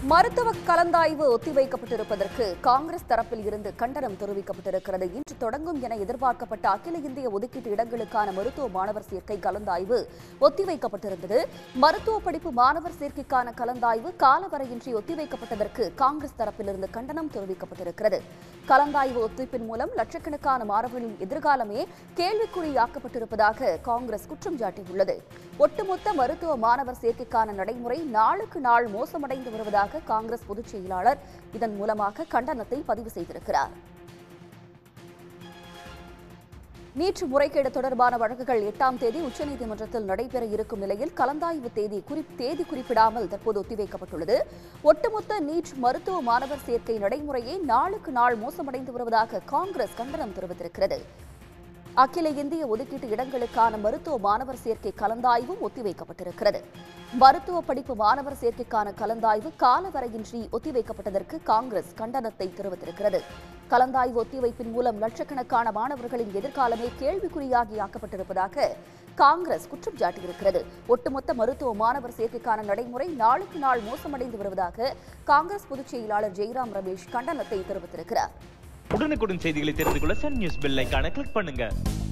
மருத்துவ கலந்தாய்வு ஒத்திவைக்கப்பட்டிருப்பதற்கு காங்கிரஸ் தரப்பில் இருந்து கண்டனம் தெரிவிக்கப்பட்டிருக்கிறது இன்று தொடங்கும் என எதிர்பார்க்கப்பட்ட அகில இந்திய ஒதுக்கீட்டு இடங்களுக்கான மருத்துவ மாணவர் சேர்க்கை கலந்தாய்வு ஒத்திவைக்கப்பட்டிருந்தது மருத்துவ படிப்பு மாணவர் சேர்க்கைக்கான கலந்தாய்வு காலவரையின்றி ஒத்திவைக்கப்பட்டதற்கு காங்கிரஸ் தரப்பிலிருந்து கண்டனம் தெரிவிக்கப்பட்டிருக்கிறது கலந்தாய்வு ஒத்திவைப்பின் மூலம் லட்சக்கணக்கான மாணவர்களின் எதிர்காலமே கேள்விக்குறியாக்கப்பட்டிருப்பதாக காங்கிரஸ் குற்றம் சாட்டியுள்ளது ஒட்டுமொத்த மருத்துவ மாணவர் சேர்க்கைக்கான நடைமுறை நாளுக்கு நாள் மோசமடைந்து வருவதாக காங்கிரஸ் பொதுச் செயலாளர் இதன் மூலமாக கண்டனத்தை பதிவு செய்திருக்கிறார் நீட் முறைகேடு தொடர்பான வழக்குகள் எட்டாம் தேதி உச்சநீதிமன்றத்தில் நடைபெற இருக்கும் நிலையில் கலந்தாய்வு தேதி குறி- தேதி குறிப்பிடாமல் தற்போது ஒத்திவைக்கப்பட்டுள்ளது ஒட்டுமொத்த நீட் மருத்துவ மாணவர் சேர்க்கை நடைமுறையே நாளுக்கு நாள் மோசமடைந்து வருவதாக காங்கிரஸ் கண்டனம் தெரிவித்திருக்கிறது அகில இந்திய ஒதுக்கீட்டு இடங்களுக்கான மருத்துவ மாணவர் சேர்க்கை கலந்தாய்வும் ஒத்திவைக்கப்பட்டிருக்கிறது மருத்துவ படிப்பு மாணவர் சேர்க்கைக்கான கலந்தாய்வு காலவரையின்றி ஒத்திவைக்கப்பட்டதற்கு காங்கிரஸ் கண்டனத்தை தெரிவித்திருக்கிறது கலந்தாய்வு ஒத்திவைப்பின் மூலம் லட்சக்கணக்கான மாணவர்களின் எதிர்காலமே கேள்விக்குறியாகி ஆக்கப்பட்டிருப்பதாக காங்கிரஸ் குற்றம் சாட்டியிருக்கிறது ஒட்டுமொத்த மருத்துவ மாணவர் சேர்க்கைக்கான நடைமுறை நாளுக்கு நாள் மோசமடைந்து வருவதாக காங்கிரஸ் பொதுச் செயலாளர் ஜெய்ராம் ரமேஷ் கண்டனத்தை தெரிவித்திருக்கிறார் உடனுக்குடன் செய்திகளை தெரிந்து கொள்ள சன் நியூஸ் பெல் ஐகானை கிளிக் பண்ணுங்க